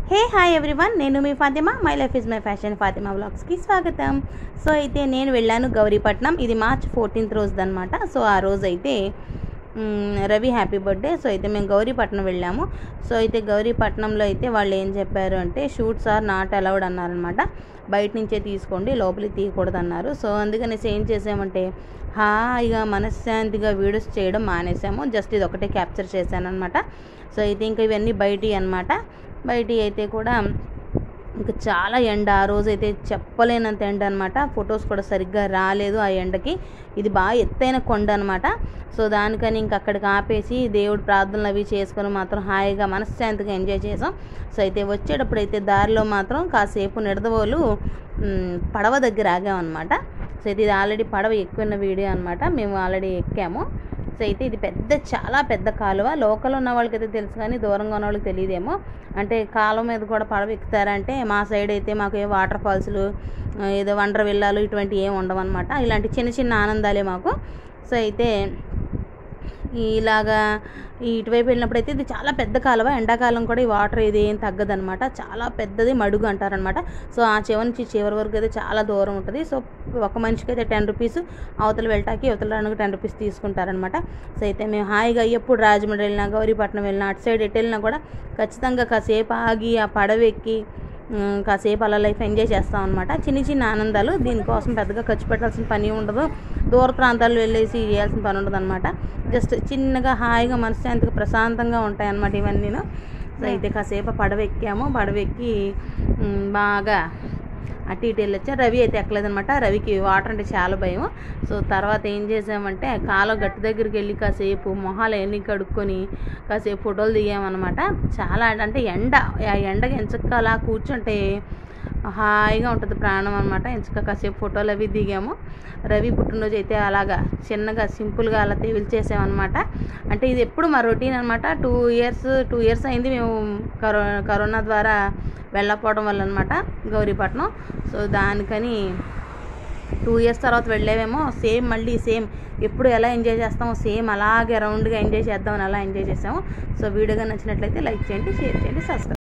హే hi everyone నేను మీ Fatima my life is my fashion Fatima బ్లాగ్స్కి స్వాగతం సో అయితే నేను వెళ్ళాను గౌరీపట్నం ఇది మార్చ్ ఫోర్టీన్త్ రోజు అనమాట సో ఆ రోజు అయితే మ్, రవి హ్యాపీ బర్త్డే సో అయితే మేము గౌరీపట్నం వెళ్ళాము సో అయితే గౌరీపట్నంలో అయితే వాళ్ళు ఏం చెప్పారు అంటే షూట్స్ ఆర్ నాట్ అలౌడ్ అన్నారనమాట బయట నుంచే తీసుకోండి లోపలికి తీయకూడదు అన్నారు సో అందుకనేసి ఏం చేసామంటే హాయిగా మనశ్శాంతిగా వీడియోస్ చేయడం మానేసాము జస్ట్ ఇది ఒకటే క్యాప్చర్ చేశాను అనమాట సో అయితే ఇంకా ఇవన్నీ బయటి అనమాట బయటి అయితే కూడా ఇంకా చాలా ఎండ ఆ రోజు అయితే చెప్పలేనంత ఎండ అనమాట ఫొటోస్ కూడా సరిగ్గా రాలేదు ఆ ఎండకి ఇది బాగా ఎత్తైన కొండ అనమాట సో దానికని ఇంక అక్కడికి ఆపేసి దేవుడి ప్రార్థనలు అవి చేసుకొని మాత్రం హాయిగా మనశ్శాంతిగా ఎంజాయ్ చేసాం సో అయితే వచ్చేటప్పుడు అయితే దారిలో మాత్రం కాసేపు నిడదవోలు మ్, పడవ దగ్గర ఆగామన్నమాట సో అయితే ఇది ఆల్రెడీ పడవ ఎక్కువ వీడియో అనమాట మేము ఆల్రెడీ ఎక్కాము సో అయితే ఇది పెద్ద చాలా పెద్ద కాలువ లోకల్ ఉన్న వాళ్ళకైతే తెలుసు కానీ దూరంగా ఉన్న వాళ్ళకి తెలియదేమో అంటే కాలువ మీద కూడా పడవ ఎక్కుతారంటే మా సైడ్ అయితే మాకు ఏ వాటర్ ఫాల్స్లు ఆ, ఏదో వండర్ విల్లాలు ఇటువంటివి ఏమి ఉండవన్నమాట ఇలాంటి చిన్న చిన్న ఆనందాలే మాకు సో అయితే ఇలాగా ఈ ఇటువైపు వెళ్ళినప్పుడు అయితే ఇది చాలా పెద్ద కాలువ ఎండాకాలం కూడా ఈ వాటర్ ఇది ఏం తగ్గదనమాట చాలా పెద్దది మడుగు అంటారనమాట సో ఆ చివరి నుంచి చివరి వరకు అయితే చాలా దూరం ఉంటుంది సో ఒక మనిషికి అయితే టెన్ రూపీస్ అవతల వెళ్ళటానికి అవతల రావడానికి టెన్ రూపీస్ తీసుకుంటారనమాట సో అయితే మేము హాయిగా ఎప్పుడు రాజమండ్రి వెళ్ళినా గౌరీపట్నం వెళ్ళినా అటు సైడ్ ఎటు వెళ్ళినా కూడా ఖచ్చితంగా కాసేపు ఆగి ఆ పడవ ఎక్కి ఉమ్, కాసేపు అలా లైఫ్ ఎంజాయ్ చేస్తాం అనమాట చిన్న చిన్న ఆనందాలు దీనికోసం పెద్దగా ఖర్చు పెట్టాల్సిన పని ఉండదు దూర ప్రాంతాలు వెళ్ళేసి చేయాల్సిన పని ఉండదు అనమాట జస్ట్ చిన్నగా హాయిగా మనశ్శాంతిగా ప్రశాంతంగా ఉంటాయి అన్నమాట ఇవన్నీను సో అయితే కాసేపు ఆ పడవ ఎక్కాము పడవ ఎక్కి ఉమ్, బాగా అటు ఇటు వెళ్ళొచ్చా రవి అయితే ఎక్కలేదనమాట రవికి వాటర్ అంటే చాలా భయం సో తర్వాత ఏం చేసామంటే కాలువ గట్టు దగ్గరికి వెళ్ళి కాసేపు మొహాలు ఎన్ని కడుక్కొని కాసేపు ఫోటోలు దిగామన్నమాట చాలా అంటే ఎండ ఆ ఎండకి ఎంచక్క అలా కూర్చుంటే హాయిగా ఉంటుంది ప్రాణం అనమాట ఎంచక్క కాసేపు ఫోటోలు అవి దిగాము రవి పుట్టినరోజు అయితే అలాగా చిన్నగా సింపుల్గా అలా చేసామన్నమాట అంటే ఇది ఎప్పుడు మా రొటీన్ అనమాట టూ ఇయర్స్ టూ ఇయర్స్ అయింది మేము కరో కరోనా ద్వారా వెళ్ళకపోవడం వల్ల అనమాట గౌరీపట్నం సో దానికని టూ ఇయర్స్ తర్వాత వెళ్ళేవేమో సేమ్ మళ్ళీ సేమ్ ఎప్పుడు ఎలా ఎంజాయ్ చేస్తామో సేమ్ అలాగే రౌండ్గా ఎంజాయ్ చేద్దామని అలా ఎంజాయ్ చేసాము సో వీడియోగా నచ్చినట్లయితే లైక్ చేయండి షేర్ చేయండి సబ్స్క్రైబ్